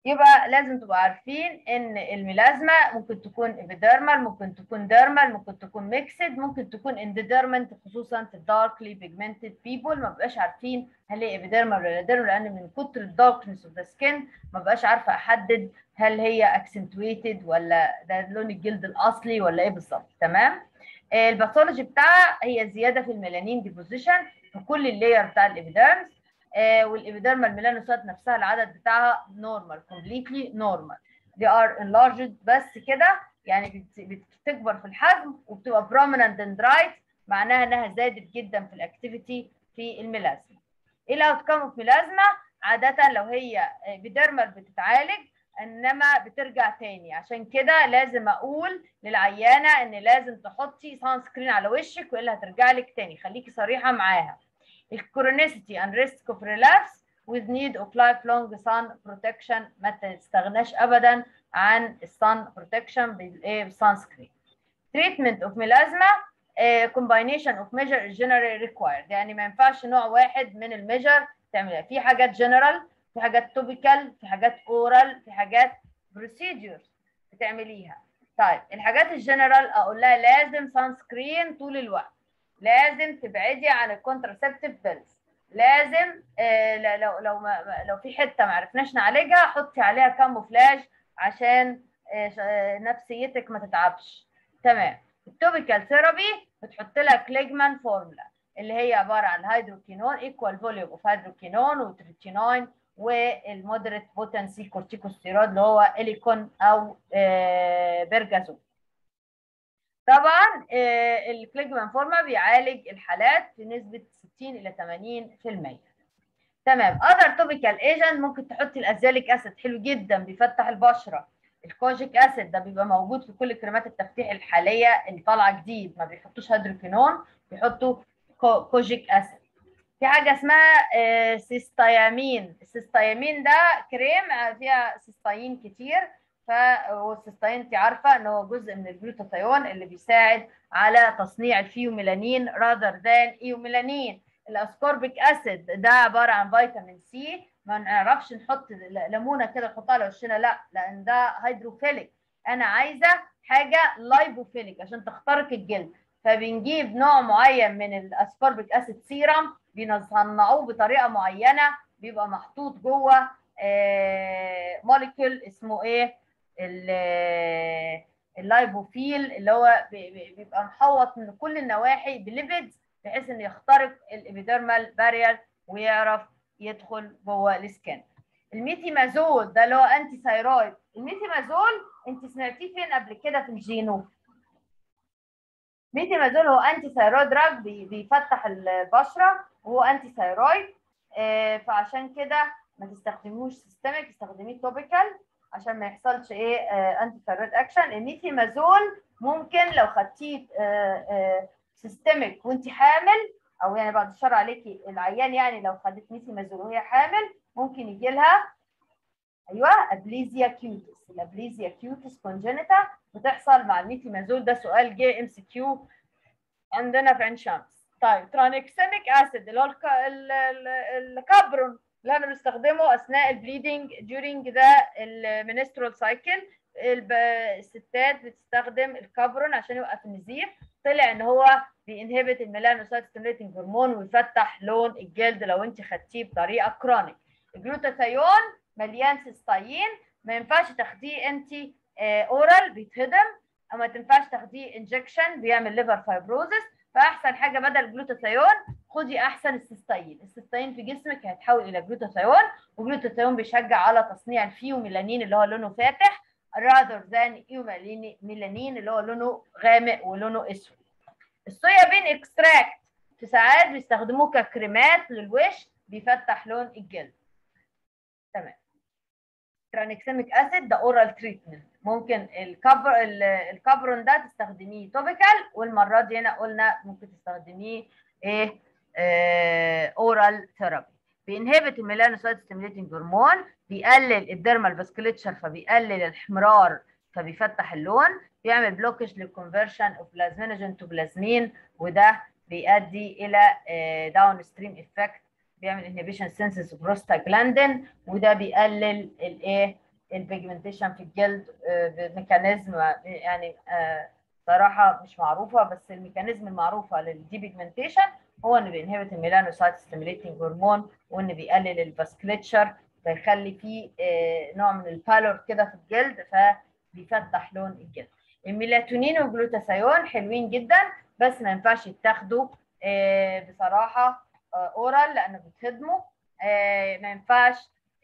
يبقى لازم تبقوا عارفين ان الميلازما ممكن تكون ابيديرمال ممكن تكون ديرمال ممكن تكون ميكسد ممكن تكون انديديرمنت خصوصا في الداركلي بيجمنتد بيبول ما بقاش عارفين هل هي ابيديرمال ولا ديرمال لان من كتر الداركنس اوف ذا سكين ما بقاش عارفه احدد هل هي اكسنتويتد ولا ده لون الجلد الاصلي ولا ايه بالظبط تمام الباثولوجي بتاعها هي زياده في الميلانين ديبوزيشن في كل اللاير بتاع الابيديرمز آه والابيديرمال ميلانوسايت نفسها العدد بتاعها نورمال كومبليتلي نورمال they are enlarged بس كده يعني بتكبر في الحجم وبتبقى prominent dendrites معناها انها زادت جدا في الاكتيفيتي في الميلازما. ايه الاوتكم اوف ميلازما؟ عاده لو هي ابيديرمال بتتعالج انما بترجع تاني عشان كده لازم اقول للعيانه ان لازم تحطي سان سكرين على وشك والا هترجع لك تاني خليكي صريحه معاها. الكورونيسيتي and risk of relapse with need of lifelong sun protection ما تستغناش ابدا عن السان بروتكشن بالايه بالسان سكرين. treatment of melasma uh, combination of measure is generally required يعني ما ينفعش نوع واحد من الميجر تعملها في حاجات جنرال في حاجات توبيكال في حاجات اورال في حاجات بروسيدورز بتعمليها طيب الحاجات الجنرال اقول لها لازم سان سكرين طول الوقت لازم تبعدي عن الكونتراسبتيف بيلز لازم آه لو لو ما لو في حته ما عرفناش نعالجها حطي عليها كاموفلاج عشان آه نفسيتك ما تتعبش تمام التوبيكال ثيرابي بتحط لها كليجمان فورمولا اللي هي عباره عن هيدروكينون ايكوال فوليوم اوف هيدروكينون وتريتينوين والمودريت بوتنسي كورتيكوستيرويد اللي هو اليكون او آه بيرجازون طبعا الكليجمان فورما بيعالج الحالات في نسبه 60 الى 80% تمام اذر توبيكال ايجنت ممكن تحطي الازاليك اسيد حلو جدا بيفتح البشره الكوجيك اسيد ده بيبقى موجود في كل كريمات التفتيح الحاليه اللي طالعه جديد ما بيحطوش هيدروكينون بيحطوا كوجيك اسيد في حاجه اسمها سيستيامين السيستيامين ده كريم فيها سيستاين كتير ف والسيستاين انت عارفه ان هو جزء من الجلوتاثيون اللي بيساعد على تصنيع الفيوميلانين rather than ايوميلانين الاسكوربيك اسيد ده عباره عن فيتامين سي ما نعرفش نحط ليمونه كده نحطها على وشنا لا لان ده هيدروفيليك انا عايزه حاجه لايبوفيليك عشان تخترق الجلد فبنجيب نوع معين من الاسكوربيك اسيد سيرم بنصنعوه بطريقه معينه بيبقى محطوط جوه آه موليكيول اسمه ايه اللايبوفيل اللي هو بيبقى محوط من كل النواحي بليبيدز بحيث انه يخترق الابيديرمال بارير ويعرف يدخل جوه السكان الميتيمازول ده اللي هو انتي ثايرويد الميتيمازول انت سمعتيه فين قبل كده في الجينو ميتيمازول هو انتي ثايرويد دراج بيفتح البشره وهو انتي ثايرويد آه فعشان كده ما تستخدموش سيستميك استخدميه توبيكال عشان ما يحصلش ايه آه انتي ثايرويد اكشن الميتيمازول ممكن لو خدتيه آه سيستميك وانت حامل او يعني بعد الشر عليكي العيان يعني لو خدت ميثيمازول وهي حامل ممكن يجي لها ايوه ابليزيا كيوتس الابليزيا كيوتس كونجينيتا بتحصل مع الميثيمازول ده سؤال جه ام سي كيو عندنا في عين شمس طيب ترانكسيميك اسيد اللي هو الكابرون اللي احنا بنستخدمه اثناء البليدنج during ذا المينسترال سايكل الستات بتستخدم الكابرون عشان يوقف النزيف طلع ان هو بينهبت الميلانوسايت ستيميليتنج هرمون ويفتح لون الجلد لو انت خدتيه بطريقه كرونيك الجلوتاثيون مليان سيستاين ما ينفعش تاخديه انت اورال بيتهضم او ما تنفعش تاخديه انجكشن بيعمل ليفر فايبروزس فاحسن حاجه بدل الجلوتاثيون خدي احسن السيستاين السيستاين في جسمك هيتحول الى جلوتاثيون والجلوتاثيون بيشجع على تصنيع الفيوميلانين اللي هو لونه فاتح rather than ميلانين اللي هو لونه غامق ولونه اسود الصويا بين اكستراكت في ساعات بيستخدموه ككريمات للوش بيفتح لون الجلد تمام ترانكسيميك اسيد ده اورال تريتمنت ممكن الكبر الكبرون ده تستخدميه توبيكال والمره دي هنا قلنا ممكن تستخدميه ايه آه اورال ثيرابي بينهبت الميلانوسايت ستيميليتنج هرمون بيقلل الديرمال فاسكوليتشر فبيقلل الاحمرار فبيفتح اللون بيعمل بلوكج للكونفرشن اوف بلازمينوجين تو بلازمين وده بيؤدي الى داون ستريم افكت بيعمل انهبيشن سنسز بروستاجلاندين وده بيقلل الايه البيجمنتيشن في الجلد بميكانيزم يعني صراحه مش معروفه بس الميكانيزم المعروفه للدي بيجمنتيشن هو انه بينهبت الميلانوسايت ستيميليتنج هرمون وانه بيقلل الفاسكليتشر فيخلي فيه نوع من البالور كده في الجلد فبيفتح لون الجلد الميلاتونين والجلوتاثيون حلوين جدا بس ما ينفعش يتاخدوا بصراحه اورال لانه بيتهضموا ما ينفعش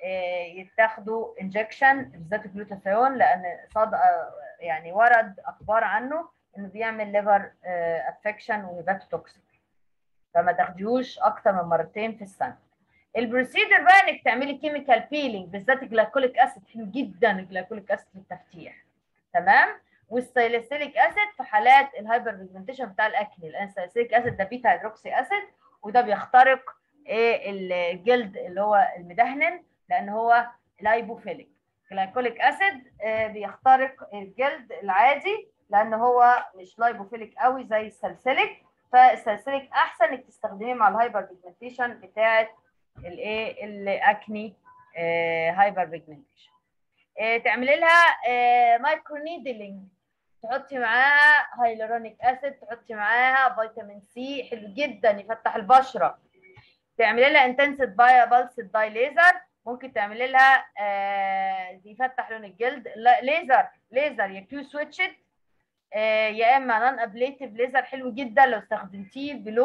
يتاخدوا انجكشن بالذات الجلوتاثيون لان صاد يعني ورد اخبار عنه انه بيعمل ليفر افكشن وهيباتوتوكسيك فما تاخديهوش اكتر من مرتين في السنه البروسيدر بقى انك تعملي كيميكال بيلينج بالذات الجلايكوليك اسيد حلو جدا الجلايكوليك اسيد في التفتيح تمام والسيليسيليك اسيد في حالات الهايبر بيجمنتيشن بتاع الاكني لان السيليسيليك اسيد ده بيتا هيدروكسي اسيد وده بيخترق ايه الجلد اللي هو المدهن لان هو لايبوفيليك جلايكوليك اسيد بيخترق الجلد العادي لان هو مش لايبوفيليك قوي زي السلسليك فالسلسليك احسن انك تستخدميه مع الهايبر بيجمنتيشن بتاعه الايه الاكني هايبر بيجمنتيشن تعملي لها مايكرو نيدلينج تحطي معاها هايلورونيك اسيد تحطي معاها فيتامين سي حلو جدا يفتح البشره تعملي لها انتنسيف باي بالسد باي ليزر ممكن تعملي لها آه يفتح لون الجلد لا ليزر ليزر يا كيو سويتشد آه يا اما نون ابليتيف ليزر حلو جدا لو استخدمتيه بلو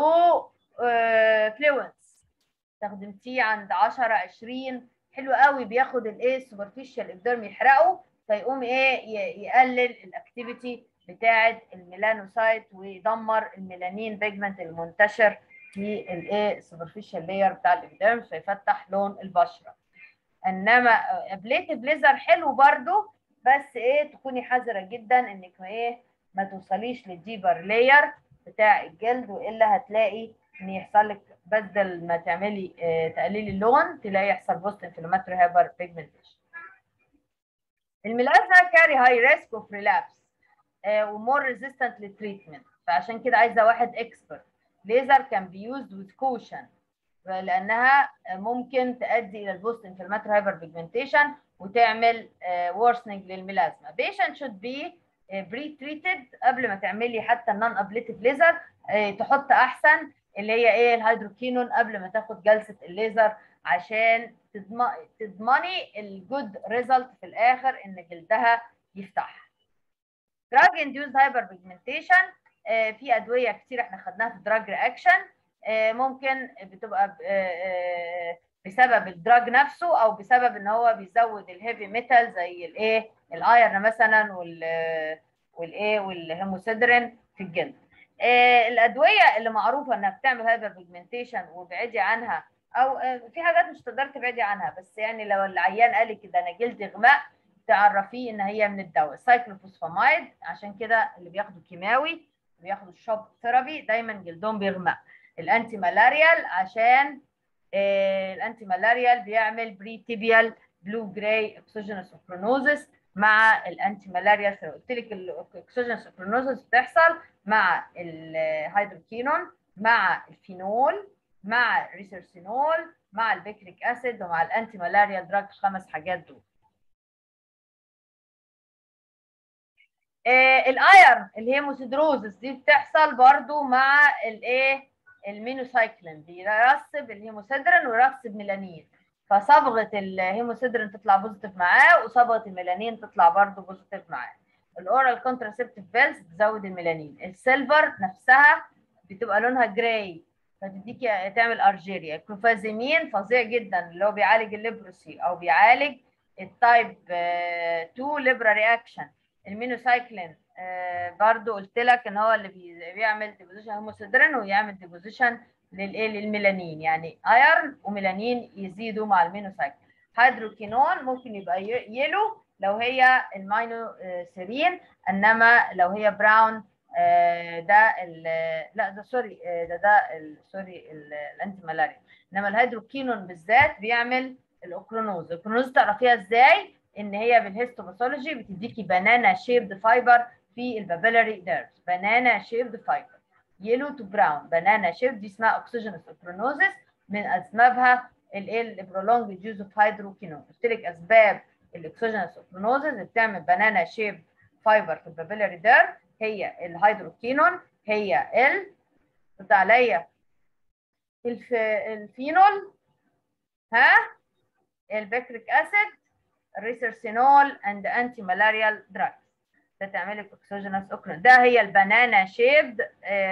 آه فلوينس استخدمتيه عند 10 20 حلو قوي بياخد الايه السوبرفيشال ابدرم يحرقه فيقوم ايه يقلل الاكتيفيتي بتاعه الميلانوسايت ويدمر الميلانين بيجمنت المنتشر في الايه السوبرفيشال لاير بتاع الابدرم فيفتح لون البشره انما ابليتيف ليزر حلو برده بس ايه تكوني حذره جدا انك ما ايه ما توصليش للديبر لاير بتاع الجلد والا هتلاقي ان يحصل لك بدل ما تعملي آه تقليل اللون تلاقي يحصل بوست انفلاماتوري هايبر بيجمنتيشن الميلازما كاري هاي ريسك اوف ريلابس ومور ريزيستنت للتريتمنت فعشان كده عايزه واحد اكسبرت ليزر كان بي يوزد وذ كوشن لانها ممكن تؤدي الى البوست انفلاماتوري هايبر بيجمنتيشن وتعمل worsening للميلازما patient should be بري تريتد قبل ما تعملي حتى النون ابليتيف ليزر تحط احسن اللي هي ايه الهيدروكينون قبل ما تاخد جلسه الليزر عشان تضمني الجود ريزلت في الاخر ان جلدها يفتح drug induced hyperpigmentation في ادويه كتير احنا خدناها في دراج رياكشن ممكن بتبقى بسبب الدراج نفسه او بسبب ان هو بيزود الهيفي ميتال زي الايه الايرن مثلا وال والايه والهيموسيدرين في الجلد الادويه اللي معروفه انها بتعمل هايبر بيجمنتيشن وابعدي عنها او في حاجات مش تقدر تبعدي عنها بس يعني لو العيان قال لك كده انا جلدي غماء تعرفيه ان هي من الدواء سايكلوفوسفامايد عشان كده اللي بياخدوا كيماوي بياخدوا الشوب ثيرابي دايما جلدهم بيغمق الانتي مالاريال عشان آه الانتي مالاريال بيعمل بري تيبيال بلو جراي اكسوجينوس اوبرونوزس مع الانتي مالاريال قلت لك الاكسوجينوس اوبرونوزس بتحصل مع الهيدروكينون مع الفينول مع الريسيرسينول مع البيكريك اسيد ومع الانتي مالاريال دراج الخمس حاجات دول آه الايرن الهيموسيدروزس دي بتحصل برضو مع الايه المينوسايكلين بيرسب الهيموسيدرين ويرسب ميلانين فصبغه الهيموسيدرين تطلع بوزيتيف معاه وصبغه الميلانين تطلع برضو بوزيتيف معاه الاورال كونتراسيبتيف بيلز بتزود الميلانين السيلفر نفسها بتبقى لونها جراي فتديكي تعمل ارجيريا الكلوفازيمين فظيع جدا اللي هو بيعالج الليبروسي او بيعالج التايب 2 ليبرا رياكشن المينوسايكلين آه برضو قلت لك ان هو اللي بيعمل ديبوزيشن هيموسيدرين ويعمل ديبوزيشن للايه للميلانين يعني ايرن وميلانين يزيدوا مع المينوسايكلين هيدروكينون ممكن يبقى يلو لو هي الماينو سيرين انما لو هي براون آه ده لا ده سوري آه ده ده سوري الانتي مالاريا انما الهيدروكينون بالذات بيعمل الاوكرونوز الاوكرونوز تعرفيها ازاي ان هي بالهيستوباثولوجي بتديكي بنانا شيبد فايبر في البابيلاري ديرز بنانا شيبد فايبر يلو تو براون بنانا شيبد دي اسمها اوكسجينوس اوكرونوزس من اسبابها الايه البرولونج يوز اوف هيدروكينون قلت لك اسباب الاكسوجينس اوكرونوزز بتعمل بنانا شيب فايبر في البابيلاري ديرم هي الهيدروكينون هي ال رد عليا الف... الفينول ها البكريك اسيد الريسرسينول اند انتي مالاريال دراجز ده تعمل لك اكسوجينس اوكرون ده هي البنانا شيبد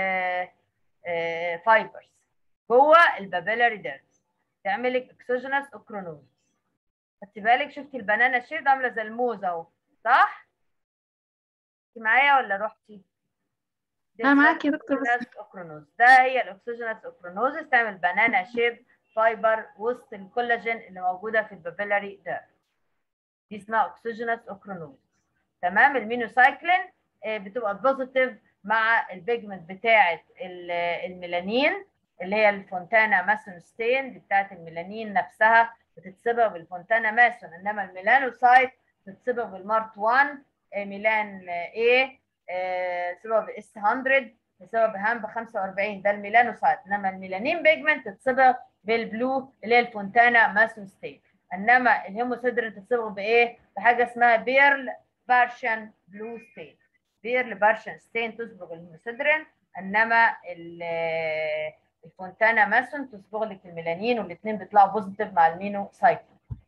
فايبرز جوه البابيلاري ديرمز تعمل لك اكسوجينس اوكرونوز خدتي بالك شفتي البنانا شيبد عامله زي الموز اهو صح؟ انت معايا ولا رحتي؟ انا معاك يا دكتور بس اوكرونوز ده هي الاكسوجينس اوكرونوزس تعمل بنانا شيب فايبر وسط الكولاجين اللي موجوده في البابيلاري ديرم دي اسمها اكسوجينس اوكرونوز تمام المينوسايكلين بتبقى بوزيتيف مع البيجمنت بتاعه الميلانين اللي هي الفونتانا ماسون ستين دي بتاعه الميلانين نفسها بتتصبغ بالفونتانا ماسون انما الميلانوسايت بتتصبغ بالمارت 1 ميلان A صبغ باس 100 بسبب بهام ب 45 ده الميلانوسايت انما الميلانين بيجمنت تتصبغ بالبلو اللي هي الفونتانا ماسون ستين انما الهيموسيدرين تتصبغ بايه؟ بحاجه اسمها بيرل بارشن بلو ستين بيرل بارشن ستين تصبغ الهيموسيدرين انما الفونتانا ماسون تصبغ لك الميلانين والاثنين بيطلعوا بوزيتيف مع المينو سايكل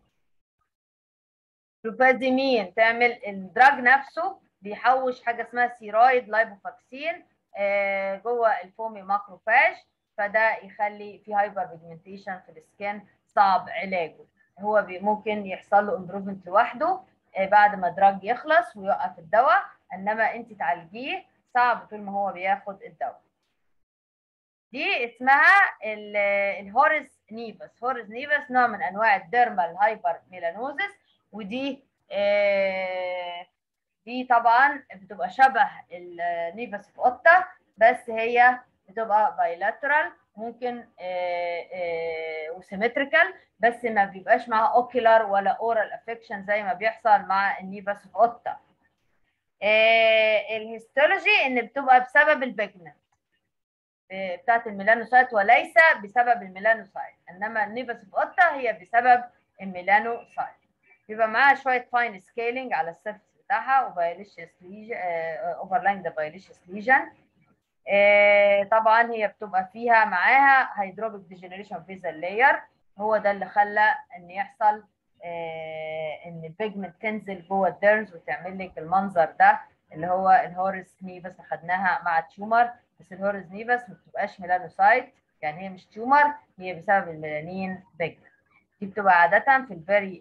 بروبازيمين تعمل الدراج نفسه بيحوش حاجه اسمها سيرويد لايبوفاكسين آه جوه الفومي ماكروفاج فده يخلي في هايبر بيجمنتيشن في السكين صعب علاجه هو بي ممكن يحصل له امبروفمنت لوحده آه بعد ما الدراج يخلص ويوقف الدواء انما انت تعالجيه صعب طول ما هو بياخد الدواء دي اسمها الهورس نيفس هورس نيفس نوع من انواع الديرمال هايبر ميلانوزس ودي آه دي طبعا بتبقى شبه النيفس في قطه بس هي بتبقى بايلاترال ممكن وسيمتريكال بس ما بيبقاش معاها اوكيلار ولا اورال افكشن زي ما بيحصل مع النيفس في قطه الهيستولوجي ان بتبقى بسبب البيجمنت بتاعت الميلانوسايت وليس بسبب الميلانوسايت انما النيفس في قطه هي بسبب الميلانوسايت بيبقى معاها شويه فاين سكيلينج على السيرفس بتاعها وبايليشيس ليجن اوفرلاين ذا بايليشيس ليجن طبعا هي بتبقى فيها معاها هيدروبيك ديجنريشن فيزال لاير هو ده اللي خلى ان يحصل آه ان البيجمنت تنزل جوه الديرمز وتعمل لك المنظر ده اللي هو الهورس نيفس خدناها مع التيومر بس الهورس نيفس ما بتبقاش ميلانوسايت يعني هي مش تيومر هي بسبب الميلانين بيجمنت دي بتبقى عاده في الفيري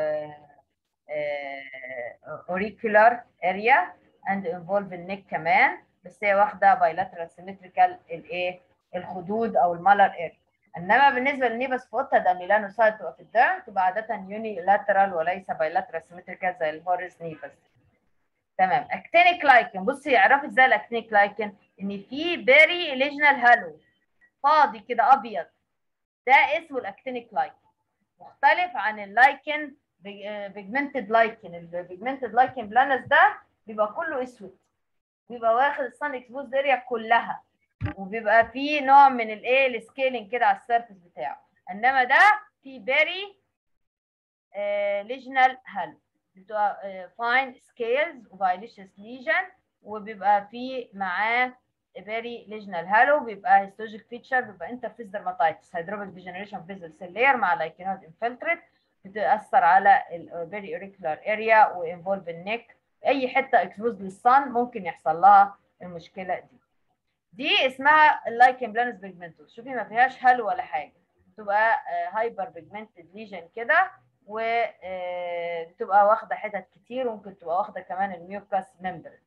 اوريكولار اريا اند انفولف النيك كمان بس هي واخده بايلاترال سيمتريكال الايه الخدود او المالر اريا انما بالنسبه للنيبس فوتا ده ميلانوسايت تبقى في الدم تبقى عاده يوني لاترال وليس بايلاترال سيمتريكال زي الهورس نيبس تمام اكتينيك لايكن بصي اعرفي ازاي الاكتينيك لايكن ان في بيري ليجنال هالو فاضي كده ابيض ده اسمه الاكتينيك لايكن مختلف عن اللايكن بيجمنتد لايكن البيجمنتد لايكن بلانس ده بيبقى كله اسود بيبقى واخد الصن اكسبوز اريا كلها وبيبقى فيه نوع من الايه السكيلينج كده على السيرفس بتاعه انما ده في بيري ليجنال هالو بتبقى فاين سكيلز وفايليشس ليجن وبيبقى في معاه بيري ليجنال هالو بيبقى هيستولوجيك فيتشر بيبقى انترفيس درماتايتس هيدروبيك ديجنريشن فيزل سيل لاير مع لايكينوز انفلتريت بتاثر على البيري اوريكولار اريا وانفولف النيك اي حته اكسبوز للصن ممكن يحصل لها المشكله دي دي اسمها اللايكن بلانس بيجمنتوس شوفي ما فيهاش هالو ولا حاجه بتبقى هايبر بيجمنتد ليجن كده وبتبقى واخده حتت كتير وممكن تبقى واخده كمان الميوكاس ممبرين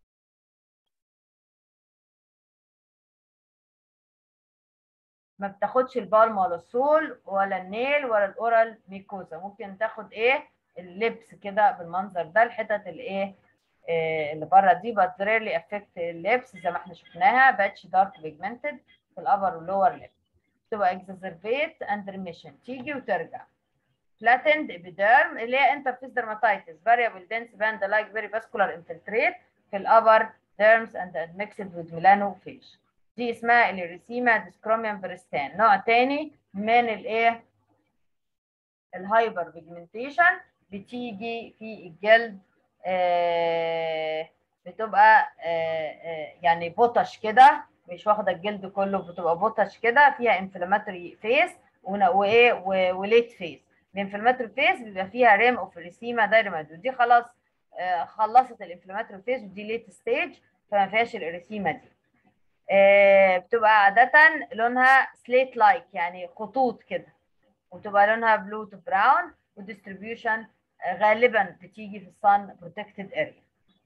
ما بتاخدش البالم ولا السول ولا النيل ولا الاورال ميكوزا ممكن تاخد ايه اللبس كده بالمنظر ده الحتت الايه إيه اللي بره دي but rarely affect اللبس زي ما احنا شفناها باتش دارك بيجمنتد في الابر واللور ليب تبقى exacerbate and remission تيجي وترجع flattened epiderm اللي هي interface dermatitis variable dense band like very vascular infiltrate في الابر derms and admixed with melanophage دي اسمها الاريسيما ديسكروميوم بريستان نوع تاني من الايه الهايبر بيجمنتيشن بتيجي في الجلد بتبقى يعني بوتش كده مش واخده الجلد كله بتبقى بوتش كده فيها انفلاماتوري فيس وايه وليت فيس الانفلاماتوري فيس بيبقى فيها ريم اوف ريسيما دايرماد ودي خلاص خلصت الانفلاماتوري فيس ودي ليت ستيج فما فيهاش الاريسيما دي بتبقى عادة لونها سليت لايك يعني خطوط كده وتبقى لونها بلو تو براون وديستريبيوشن غالبا بتيجي في الصن بروتكتد اريا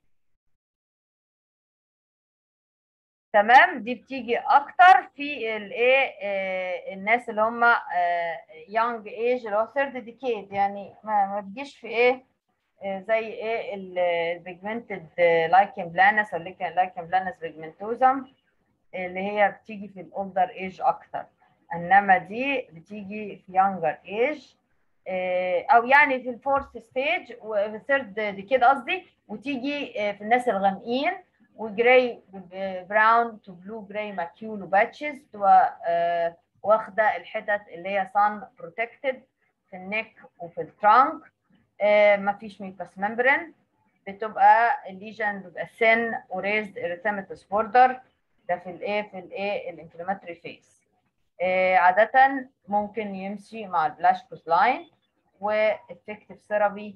تمام دي بتيجي اكتر في الايه الناس اللي هم يونج ايج اللي هو ثيرد ديكيد يعني ما, ما بتجيش في ايه زي ايه البيجمنتد لايكن بلانس ولا لايكن بلانس بيجمنتوزم اللي هي بتيجي في الاولدر ايج اكتر انما دي بتيجي في يونجر ايج او يعني في الفورث ستيج وفي الثيرد ديكيد قصدي وتيجي في الناس الغامقين وجراي براون تو بلو جراي ماكيول وباتشز تبقى واخده الحتت اللي هي سان بروتكتد في النك وفي الترانك مفيش ميكوس ممبرين بتبقى الليجن بيبقى سن وريزد اريثيماتوس بوردر ده في الايه في الايه الانفلاماتوري فيس عاده ممكن يمشي مع البلاشكوس لاين وافكتيف ثيرابي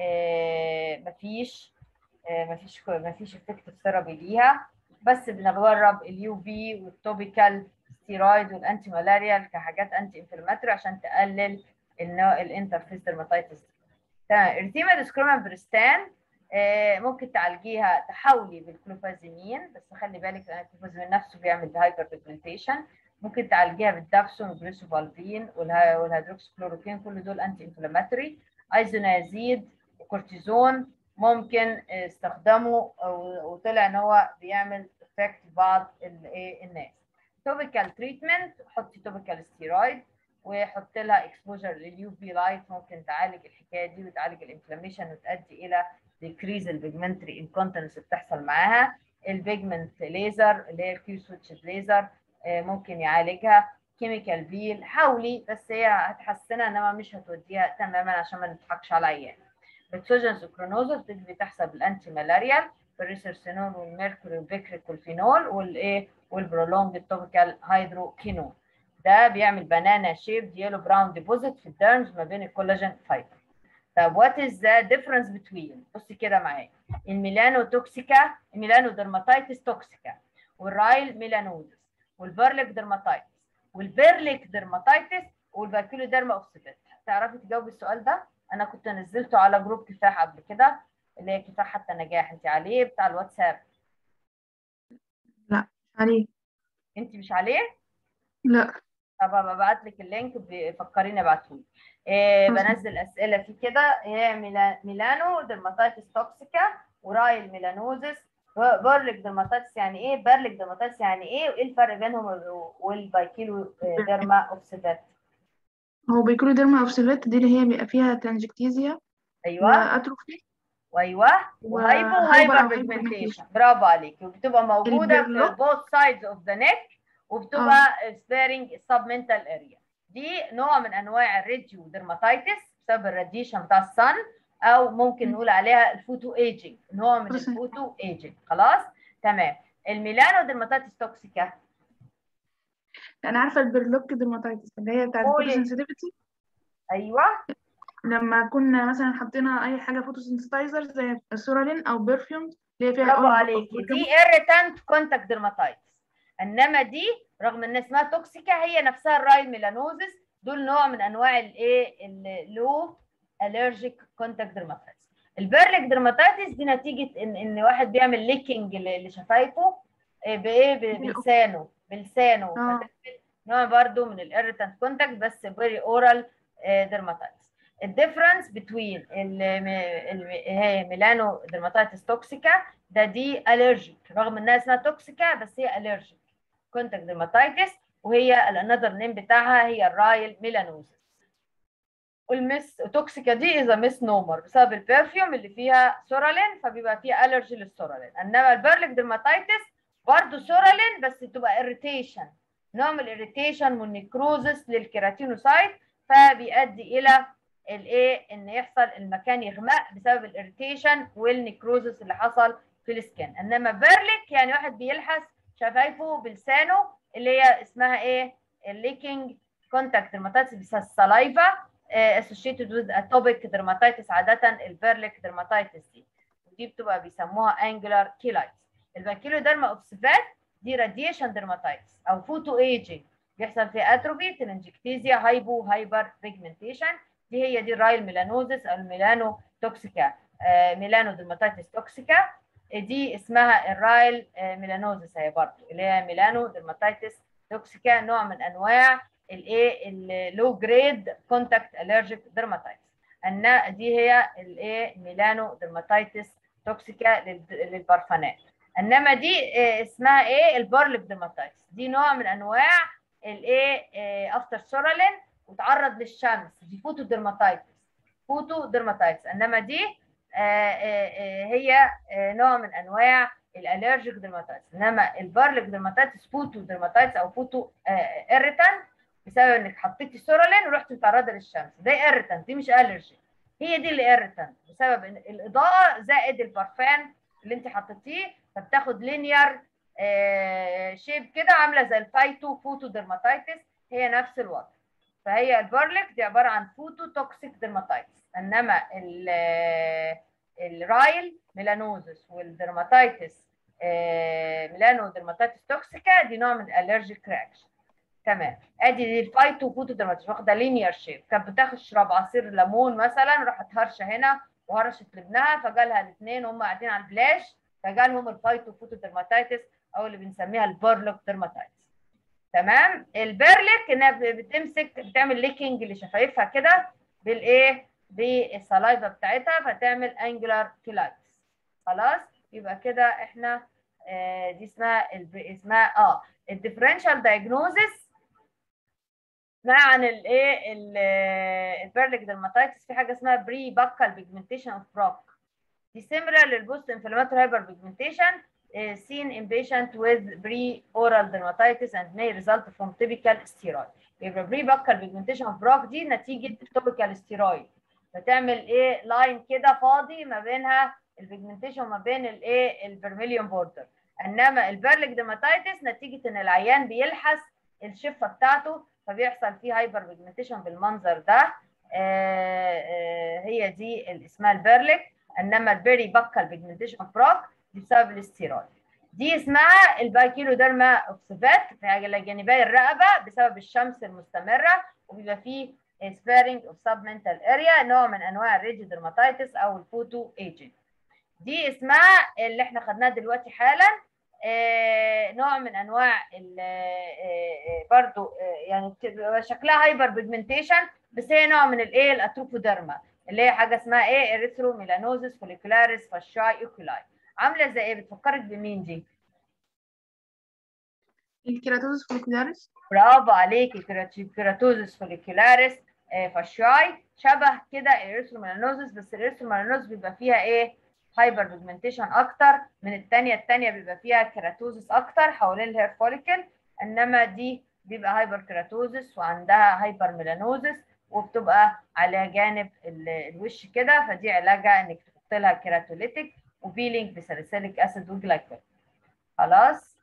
مفيش مفيش مفيش افكتيف ثيرابي ليها بس بنجرب اليو في والتوبيكال ستيرويد والانتي مالاريال كحاجات انتي انفلاماتوري عشان تقلل الانترفيس ديرماتيتس تمام ارتيما ديسكرومان بريستان ممكن تعالجيها تحاولي بالكلوفازيمين بس خلي بالك لان الكلوفازيمين نفسه بيعمل هايبر بيجمنتيشن ممكن تعالجيها بالدابسون والجليسوفالفين والهيدروكسكلوروكين كل دول انتي انفلاماتوري ايزونازيد وكورتيزون ممكن استخدامه وطلع ان هو بيعمل افكت بعض الناس توبيكال تريتمنت حطي توبيكال ستيرويد وحط لها اكسبوجر لليو في لايت ممكن تعالج الحكايه دي وتعالج الانفلاميشن وتؤدي الى ديكريز البيجمنتري انكونتنس بتحصل معاها البيجمنت ليزر اللي هي الكيو سويتش ليزر ممكن يعالجها كيميكال بيل حاولي بس هي هتحسنها انما مش هتوديها تماما عشان ما نضحكش على العيان بتسوجن سكرونوزا بتحصل بالانتي ملاريال بالريسرسينول والميركوري والبيكريك والفينول والايه والبرولونج التوبيكال هيدروكينون ده بيعمل بنانا شيب يلو براون ديبوزيت في الديرمز ما بين الكولاجين فايبر طب وات از ذا ديفرنس بتوين بصي كده معايا الميلانو توكسيكا الميلانو درماتيتس توكسيكا والرايل ميلانوزس والبرليك درماتيتس والبيرليك درماتيتس والباكيلو ديرما اوكسيدات تعرفي تجاوبي السؤال ده انا كنت نزلته على جروب كفاح قبل كده اللي هي كفاح حتى نجاح انت عليه بتاع الواتساب لا مش عليه انت مش عليه لا طب ببعت لك اللينك فكريني ابعته لي إيه بنزل اسئله فيه كده هي ميلانو ديرماتيتس توكسيكا ورايل ميلانوزس بارليك ديرماتيتس يعني ايه بارليك ديرماتيتس يعني ايه وايه الفرق بينهم والبايكيلو ديرما اوكسيدات هو بيكولو ديرما اوفسيلات دي اللي هي بيبقى فيها تنجكتيزيا ايوه واتروفي وايوه وهايبو هايبر بيجمنتيشن برافو عليك وبتبقى موجوده في both sides of the neck وبتبقى sparing submental area دي نوع من انواع الريديو ديرماتيتس بسبب الراديشن بتاع الصن او ممكن نقول عليها الفوتو ايجينج نوع من الفوتو ايجينج خلاص تمام الميلانو ديرماتيتس توكسيكا انا عارفه البرلوك ديرماتيتس اللي هي بتاعت الفوتوسنسيتيفيتي ايوه لما كنا مثلا حطينا اي حاجه فوتوسنسيتايزر زي السورالين او برفيوم اللي هي فيها برافو عليكي دي irritant كونتاكت ديرماتيتس انما دي رغم ان اسمها توكسيكا هي نفسها الرايل ميلانوزس دول نوع من انواع الايه اللو الرجيك كونتاكت ديرماتيتس البيرليك ديرماتيتس دي نتيجه ان ان واحد بيعمل ليكنج لشفايفه بايه بلسانه بلسانه نوع برضو من الاريتانت كونتاكت بس فيري اورال ديرماتيتس الديفرنس بتوين هي ميلانو ديرماتيتس توكسيكا ده دي الرجيك رغم انها اسمها توكسيكا بس هي الرجيك كونتاكت ديرماتيتس وهي الانذر نيم بتاعها هي الرايل ميلانوزس والمس توكسيكا دي اذا مس نومر بسبب البرفيوم اللي فيها سورالين فبيبقى فيها الرجي للسورالين انما البيرليك ديرماتيتس برضه سورالين بس تبقى اريتيشن نوع من الاريتيشن والنيكروزس للكيراتينوسايت فبيؤدي الى الايه ان يحصل المكان يغمق بسبب الاريتيشن والنيكروزس اللي حصل في السكن انما بيرليك يعني واحد بيلحس شفايفه بلسانه اللي هي اسمها ايه الليكينج كونتاكت ديرماتايتس بس السلايفا associated with atopic dermatitis عادة البيرليك dermatitis دي ودي بتبقى بيسموها انجلر كيلايتس الباكيلوديرما اوبسيفات دي راديشن ديرماتايتس او فوتو ايجينج بيحصل في اتروفي تلنجكتيزيا هايبو هايبر بيجمنتيشن دي هي دي الرايل ميلانوزس او الميلانو توكسيكا آه ميلانو ديرماتايتس توكسيكا دي اسمها الرايل آه ميلانوزس هي برضه اللي هي ميلانو ديرماتايتس توكسيكا نوع من انواع الايه اللو جريد كونتاكت الرجيك ديرماتايتس ان دي هي الايه ميلانو ديرماتايتس توكسيكا للبرفانات انما دي اسمها ايه البارليك ديرماتايتس دي نوع من انواع الايه افتر سورالين وتعرض للشمس دي فوتو ديرماتايتس فوتو ديرماتايتس انما دي هي نوع من انواع الالرجيك ديرماتايتس انما البارليك ديرماتايتس فوتو ديرماتايتس او فوتو اريتان بسبب انك حطيتي سورالين ورحتي متعرضه للشمس ده اريتان دي مش الرجي هي دي اللي اريتان بسبب ان الاضاءه زائد البرفان اللي انت حطيتيه فبتاخد لينير آه شيب كده عامله زي الفايتو فوتو ديرماتايتس هي نفس الوضع فهي البارليك دي عباره عن فوتو توكسيك ديرماتايتس انما الرايل ميلانوزس والديرماتايتس آه ميلانو ديرماتايتس توكسيكا دي نوع من الالرجيك رياكشن تمام ادي دي الفايتو فوتو ديرماتايتس واخده لينير شيب كانت بتشرب عصير ليمون مثلا راحت هرشه هنا وهرشت لابنها فجالها الاثنين وهم قاعدين على البلاش فجالهم الفايتو فوتو ديرماتايتس او اللي بنسميها البارلوك ديرماتايتس تمام البيرليك انها بتمسك بتعمل ليكينج لشفايفها كده بالايه بالسلايفا بتاعتها فتعمل انجلر كيلايتس خلاص يبقى كده احنا آه دي اسمها اسمها اه الديفرنشال دايجنوزس ما عن الايه البيرليك ديرماتايتس في حاجه اسمها بري باكال بيجمنتيشن اوف بروك دي similar للبوست انفلاماتوري هايبر بيجمنتيشن seen in patient with pre-oral dermatitis and may result from typical steroid. يبقى بري باكال بيجمنتيشن اوف بروك دي نتيجه توبيكال ستيرويد فتعمل ايه لاين كده فاضي ما بينها البيجمنتيشن وما بين الايه الفيرميليون بوردر انما البيرليك ديرماتايتس نتيجه ان العيان بيلحس الشفه بتاعته فبيحصل فيه هايبر بيجمنتيشن بالمنظر ده آآ آآ هي دي اللي اسمها البيرليك انما البيري باكال بيجمنتيشن اوف بروك دي بسبب الاستيرويد دي اسمها البايكيلوديرما اوكسيفات على جانبي الرقبه بسبب الشمس المستمره وبيبقى فيه سبيرنج اوف سبمنتال اريا نوع من انواع الريجي ديرماتايتس او الفوتو ايجنت دي اسمها اللي احنا خدناها دلوقتي حالا آه نوع من انواع آه برضو آه يعني شكلها هايبر بيجمنتيشن بس هي نوع من الايه الاتروفوديرما اللي هي حاجه اسمها ايه اريثرو ميلانوزس فوليكولاريس فاشاي اوكولاي عامله زي ايه بتفكرك بمين دي الكيراتوزس فوليكولاريس برافو عليكي كيراتوزس فوليكولاريس فاشاي شبه كده الاريثروميلانوزس بس الاريثروميلانوزس بيبقى فيها ايه هايبر بيجمنتيشن اكتر من الثانيه الثانيه بيبقى فيها كيراتوزس اكتر حوالين الهير فوليكل انما دي بيبقى هايبر كيراتوزس وعندها هايبر ميلانوزس وبتبقى على جانب الوش كده فدي علاجها انك تحط لها كيراتوليتيك وبيلينج بساليسيليك اسيد وجلايكول خلاص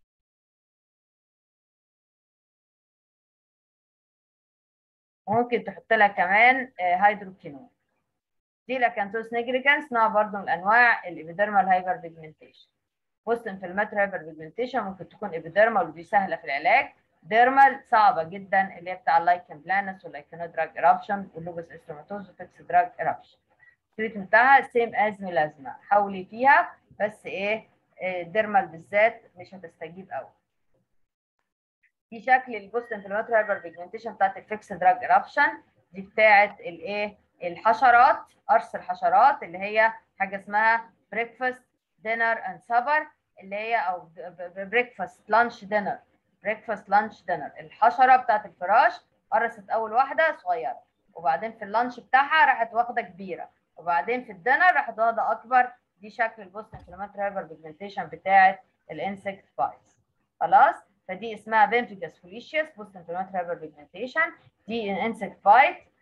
ممكن تحط لها كمان هيدروكينون دي لاكانتوس نيجريكانس نوع برضه من انواع الابيديرمال هايبر بيجمنتيشن بوست انفلاماتوري هايبر بيجمنتيشن ممكن تكون ابيديرمال ودي سهله في العلاج ديرمال صعبه جدا اللي هي بتاع اللايكن بلانس واللايكنو دراج ايرابشن واللوبس استروماتوز وفيكس دراج ايرابشن التريتمنت بتاعها سيم از ميلازما حاولي فيها بس ايه ديرمال بالذات مش هتستجيب قوي دي شكل البوست انفلاماتوري هايبر بيجمنتيشن بتاعت الفيكس دراج ايرابشن دي بتاعت الايه الحشرات قرص الحشرات اللي هي حاجه اسمها بريكفاست دينر اند سبر اللي هي او بريكفاست لانش دينر بريكفاست لانش دينر الحشره بتاعت الفراش قرصت اول واحده صغيره وبعدين في اللانش بتاعها راحت واخده كبيره وبعدين في الدينر راحت واخده اكبر دي شكل البوست انفلاماتوري هايبر بيجمنتيشن بتاعت الانسكت بايتس خلاص فدي اسمها بنفيجاس فوليشيوس بوست انفلاماتوري هايبر بيجمنتيشن دي انسكت بايت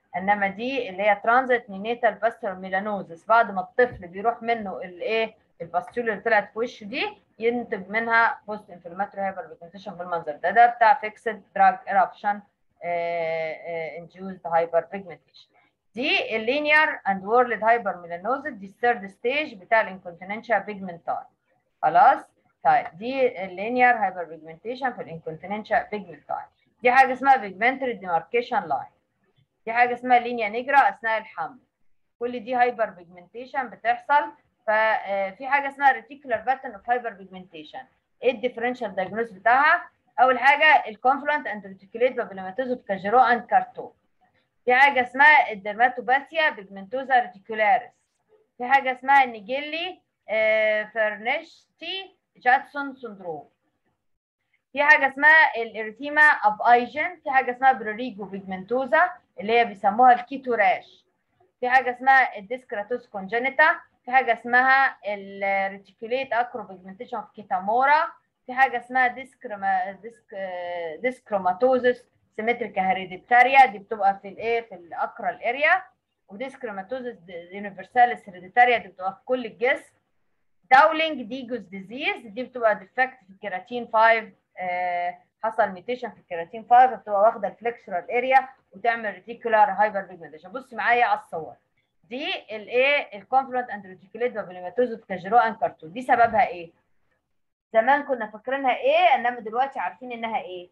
انما دي اللي هي ترانزيت نينيتال باستر ميلانوزس بعد ما الطفل بيروح منه الايه الباستيول اللي طلعت في وشه دي ينتج منها بوست انفلاماتوري هايبر بيجمنتيشن بالمنظر ده ده بتاع فيكسد دراج ايرابشن induced هايبر بيجمنتيشن دي اللينير اند وورلد هايبر ميلانوزس دي الثيرد ستيج بتاع الانكونتيننشال بيجمنتاي خلاص طيب دي اللينير هايبر بيجمنتيشن في الانكونتيننشال بيجمنتاي دي حاجه اسمها بيجمنتري ديماركيشن لاين دي حاجه اسمها لينيا نيجرا اثناء الحمل كل دي هايبر بيجمنتيشن بتحصل ففي حاجه اسمها ريتيكولار باترن اوف هايبر بيجمنتيشن ايه الديفرنشال دايجنوز بتاعها اول حاجه الكونفلنت اند ريتيكوليت بابيلوماتوز كاجيرو اند كارتو في حاجه اسمها الدرماتوباثيا بيجمنتوزا ريتيكولاريس في حاجه اسمها النيجيلي فرنشتي جاتسون سندروم في حاجه اسمها الاريثيما اب ايجن في حاجه اسمها بروريجو بيجمنتوزا اللي هي بيسموها الكيتو راش في حاجه اسمها الديسكراتوس كونجينيتا في حاجه اسمها الريتيكوليت اكرو بيجمنتيشن في كيتامورا في حاجه اسمها ديسكرما ديسك ديسكروماتوزس سيمتريكا هيريديتاريا دي بتبقى في الايه في الاكرال اريا وديسكروماتوزس يونيفرساليس هيريديتاريا دي بتبقى في كل الجسم داولينج ديجوز ديزيز دي بتبقى ديفكت في الكيراتين 5 آه حصل ميتيشن في الكيراتين 5 بتبقى واخده الفلكسورال اريا وتعمل ريتيكولار هايبر بيجمنتيشن بصي معايا على الصور دي الايه الكونفلنت اند ريتيكوليت بابيلوماتوز كاجرو ان كارتون دي سببها ايه؟ زمان كنا فاكرينها ايه انما دلوقتي عارفين انها ايه؟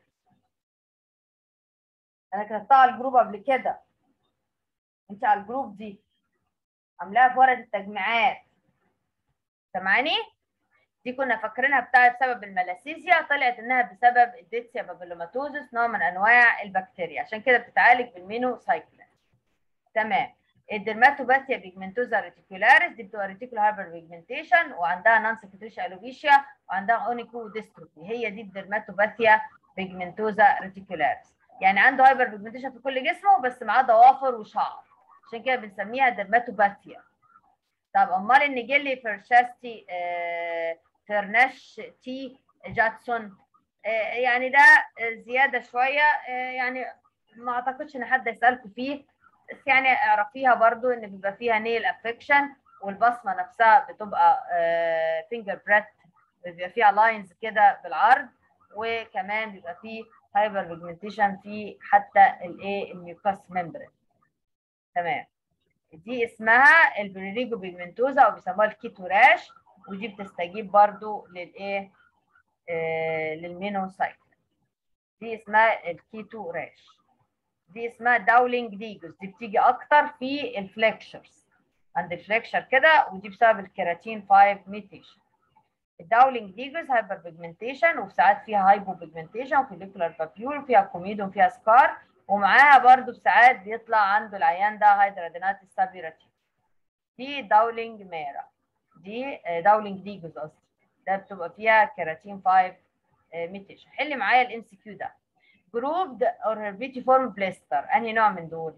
انا كتبتها على الجروب قبل كده انت على الجروب دي عاملاها في ورقه التجميعات سامعاني؟ دي كنا فاكرينها بتاعت بسبب الملاسيزيا طلعت انها بسبب الديتسيا بابيلوماتوزس نوع من انواع البكتيريا عشان كده بتتعالج بالمينو سايكلين تمام الدرماتوباثيا بيجمنتوزا ريتيكولاريس دي بتبقى ريتيكول هايبر بيجمنتيشن وعندها نان سكريتريشيا الوفيشيا وعندها اونيكو ديستروفي هي دي الدرماتوباثيا بيجمنتوزا ريتيكولاريس يعني عنده هايبر بيجمنتيشن في كل جسمه بس معاه ضوافر وشعر عشان كده بنسميها درماتوباثيا طب امال النيجيلي فرشاستي آه فرناش تي جاتسون آه يعني ده زياده شويه آه يعني ما اعتقدش ان حد يسالكم فيه بس يعني اعرفيها برضو ان بيبقى فيها نيل افكشن والبصمه نفسها بتبقى فينجر بريت بيبقى فيها لاينز كده بالعرض وكمان بيبقى فيه هايبر بيجمنتيشن في حتى الايه الميوكاس ممبرين تمام دي اسمها البريريجو بيجمنتوزا او بيسموها الكيتو راش ودي بتستجيب برضو للايه آه للمينوسايكل دي اسمها الكيتو راش دي اسمها داولينج ديجوز دي بتيجي اكتر في الفليكشرز عند الفليكشر كده ودي بسبب الكيراتين 5 ميتيشن الداولينج ديجوز هايبر بيجمنتيشن وفي ساعات فيها هايبو بيجمنتيشن وفوليكولار بابيول وفيها كوميدون فيها سكار ومعاها برضو ساعات بيطلع عنده العيان ده هيدرادينات سابيراتي دي داولينج ميرا دي داولينج ديجوز قصدي ده بتبقى فيها كيراتين 5 ميتيشن حل معايا الام سي كيو ده جروبد اور هربيتيفورم بلاستر انهي نوع من دول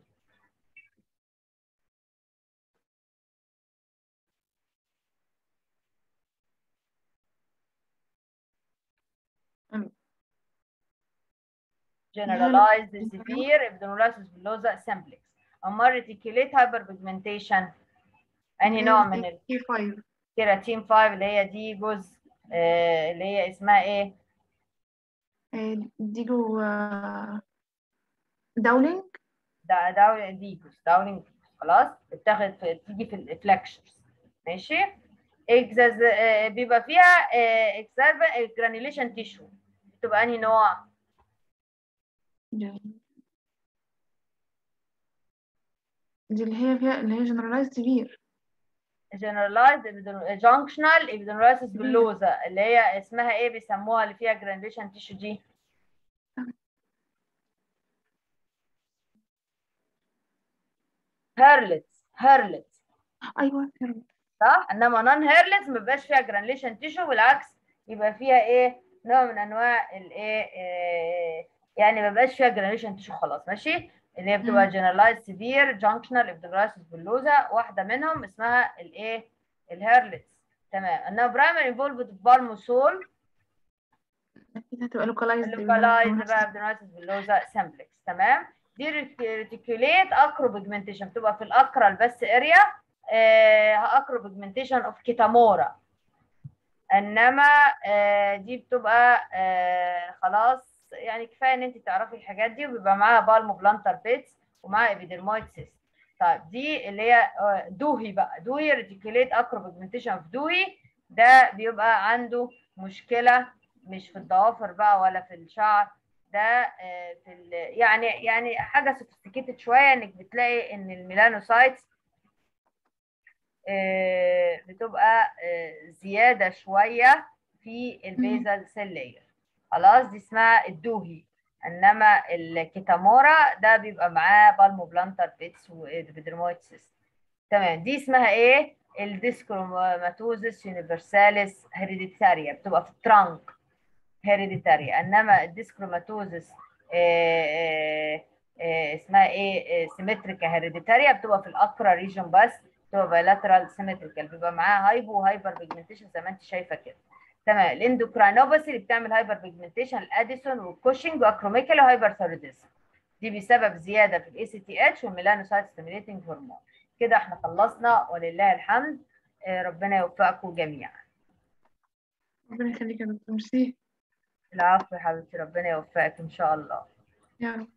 generalized severe epidermolysis bullosa simplex اما reticulate hyperpigmentation انهي نوع من ال كي 5 كيراتين 5 اللي هي دي جزء آه اللي هي اسمها ايه ديجو داولينج دا داول ديجوس داولينج خلاص بتاخد في تيجي في الفلكشرز ماشي اكزاز آه بيبقى فيها آه اكسربا الجرانيوليشن تيشو بتبقى انهي نوع دي اللي هي فيها اللي هي جنرالايز سيفير generalized junctional epidermolysis bullosa اللي هي اسمها ايه بيسموها اللي فيها granulation tissue دي هيرلتس هيرلتس ايوه صح انما نون هيرلتس ما بيبقاش فيها جرانليشن تيشو بالعكس يبقى فيها ايه نوع من انواع الايه إيه يعني ما بيبقاش فيها جرانليشن تيشو خلاص ماشي اللي هي بتبقى جنرالايز سيفير جانكشنال ابدوجراسيس بلوزا واحده منهم اسمها الايه الهيرلتس تمام انها برايمري انفولفد بالموسول اكيد هتبقى لوكالايزد لوكالايز بقى ابدوجراسيس بلوزا سامبلكس تمام دي ريتيكوليت اكرو بيجمنتيشن بتبقى في الاكرال بس اريا اكرو بيجمنتيشن اوف كيتامورا انما آه، دي بتبقى آه، خلاص يعني كفايه ان انت تعرفي الحاجات دي وبيبقى معاها بالمو بلانتر بيتس ومعاها ابيدرمويد سيست طيب دي اللي هي آه، دوهي بقى دوهي ريتيكوليت اكرو بيجمنتيشن في دوهي ده بيبقى عنده مشكله مش في الضوافر بقى ولا في الشعر ده آه، في ال- يعني يعني حاجه سوفيستيكيتد شويه انك بتلاقي ان الميلانوسايتس آه، بتبقى آه، زياده شويه في البيزل سيل لاير خلاص دي اسمها الدوهي انما الكيتامورا ده بيبقى معاه بالمو بلانتر بيتس وابيدرمويد سيست تمام دي اسمها ايه الديسكروماتوزس يونيفرساليس هيريديتاريا بتبقى في الترانك هيريديتاريا انما الديسكروماتوزس آه، آه، اسمها ايه سيمتريكا هيريديتاريا بتبقى في الاكرا ريجن بس بتبقى بايلاترال سيمتريكال بيبقى معاها هايبو وهايبر بيجمنتيشن زي ما انت شايفه كده تمام الاندوكراينوباثي اللي بتعمل هايبر بيجمنتيشن الاديسون والكوشنج واكروميكال وهايبر ثيروديزم دي بسبب زياده في الاي سي تي اتش والميلانوسايت ستيميليتنج هرمون كده احنا خلصنا ولله الحمد آه، ربنا يوفقكم جميعا ربنا يخليك يا دكتور ميرسي العفو يا حبيبتي ربنا يوفقك ان شاء الله يا رب